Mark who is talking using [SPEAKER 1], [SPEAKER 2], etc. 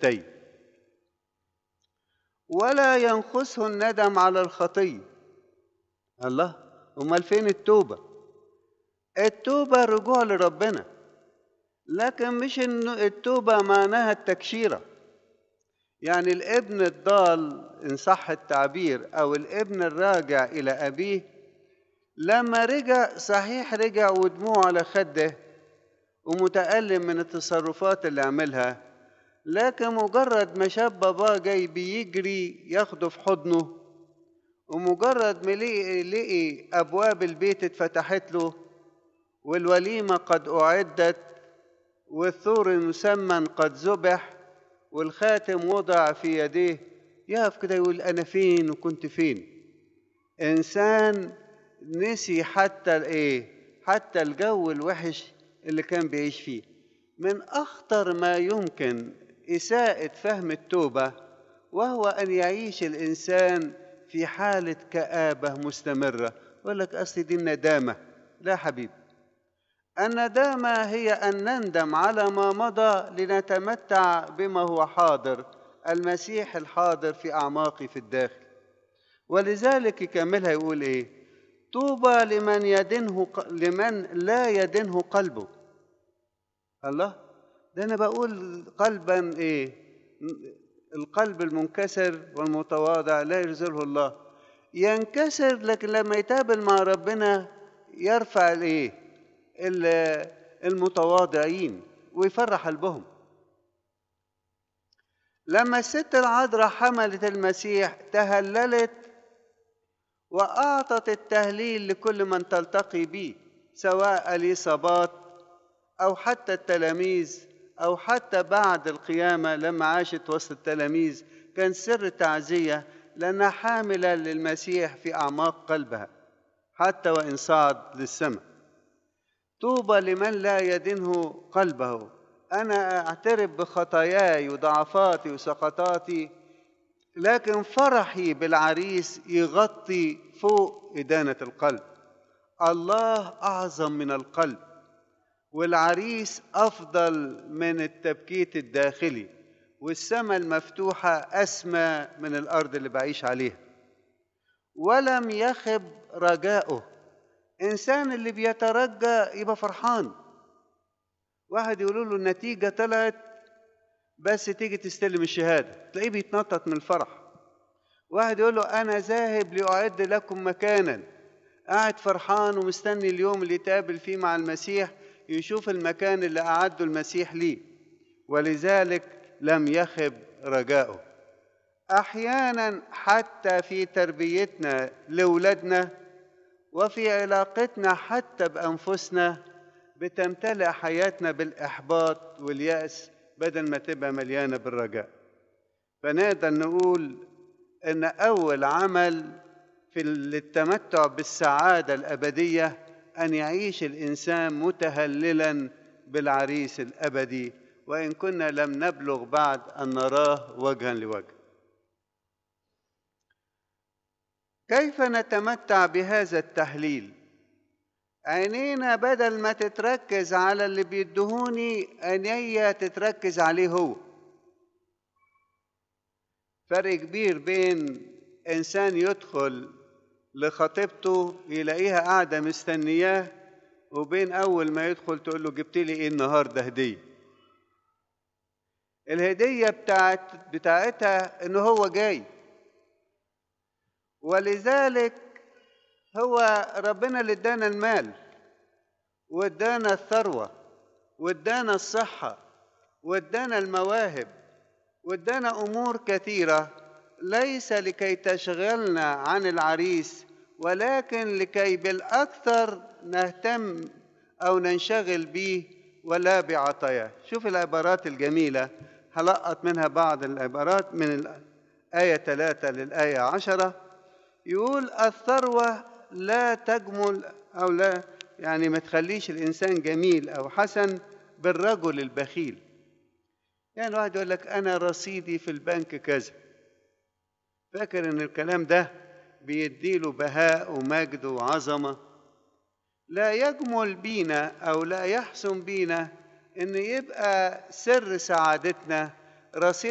[SPEAKER 1] شفتيه ولا ينقصه الندم على الخطيه الله امال فين التوبه التوبه رجوع لربنا لكن مش ان التوبه معناها التكشيره يعني الابن الضال ان صح التعبير او الابن الراجع الى ابيه لما رجع صحيح رجع ودموعه على خده ومتألم من التصرفات اللي عملها لكن مجرد ما شاف باباه جاي بيجري ياخده في حضنه ومجرد ما لقي, لقي أبواب البيت اتفتحت له والوليمة قد أعدت والثور المسمن قد ذبح والخاتم وضع في يديه يقف كده يقول أنا فين وكنت فين إنسان نسي حتى الإيه حتى الجو الوحش اللي كان بيعيش فيه من أخطر ما يمكن إساءة فهم التوبة وهو أن يعيش الإنسان في حالة كآبة مستمرة يقول لك أصل دي الندامة لا حبيبي الندامة هي أن نندم على ما مضى لنتمتع بما هو حاضر المسيح الحاضر في أعماقي في الداخل ولذلك يكملها يقول إيه طوبى لمن يدنه لمن لا يدنه قلبه الله ده أنا بقول قلبا إيه القلب المنكسر والمتواضع لا يرزله الله ينكسر لكن لما يتقابل مع ربنا يرفع الايه المتواضعين ويفرح قلبهم لما الست العذراء حملت المسيح تهللت واعطت التهليل لكل من تلتقي به سواء اليصابات او حتى التلاميذ او حتى بعد القيامه لما عاشت وسط التلاميذ كان سر تعزيه لانها حامله للمسيح في اعماق قلبها حتى وان صعد للسماء طوبى لمن لا يدنه قلبه انا اعترف بخطاياي وضعفاتي وسقطاتي لكن فرحي بالعريس يغطي فوق ادانه القلب الله اعظم من القلب والعريس افضل من التبكيت الداخلي والسماء المفتوحه اسمى من الارض اللي بعيش عليها ولم يخب رجاؤه انسان اللي بيترجى يبقى فرحان واحد يقول له النتيجه طلعت بس تيجي تستلم الشهاده تلاقيه بيتنطط من الفرح واحد يقول له انا ذاهب لاعد لكم مكانا قاعد فرحان ومستني اليوم اللي يتقابل فيه مع المسيح يشوف المكان اللي أعده المسيح ليه ولذلك لم يخب رجاؤه أحيانا حتى في تربيتنا لأولادنا وفي علاقتنا حتى بأنفسنا بتمتلئ حياتنا بالإحباط واليأس بدل ما تبقى مليانة بالرجاء فنقدر نقول إن أول عمل في التمتع بالسعادة الأبدية ان يعيش الانسان متهللا بالعريس الابدي وان كنا لم نبلغ بعد ان نراه وجها لوجه كيف نتمتع بهذا التهليل عينينا بدل ما تتركز على اللي بيدهوني عينيا تتركز عليه هو فرق كبير بين انسان يدخل لخطيبته يلاقيها قاعدة مستنياه وبين أول ما يدخل تقول له جبت لي إيه النهاردة هدية الهدية بتاعت بتاعتها إن هو جاي ولذلك هو ربنا اللي ادانا المال وادانا الثروة وادانا الصحة وادانا المواهب وادانا أمور كثيرة ليس لكي تشغلنا عن العريس ولكن لكي بالاكثر نهتم او ننشغل به ولا بعطاياه شوف العبارات الجميله هلقط منها بعض العبارات من الآية 3 للآية 10 يقول الثروة لا تجمل أو لا يعني ما تخليش الإنسان جميل أو حسن بالرجل البخيل يعني واحد يقول لك أنا رصيدي في البنك كذا فاكر ان الكلام ده بيديله بهاء ومجد وعظمه لا يجمل بينا او لا يحسن بينا ان يبقى سر سعادتنا رصيد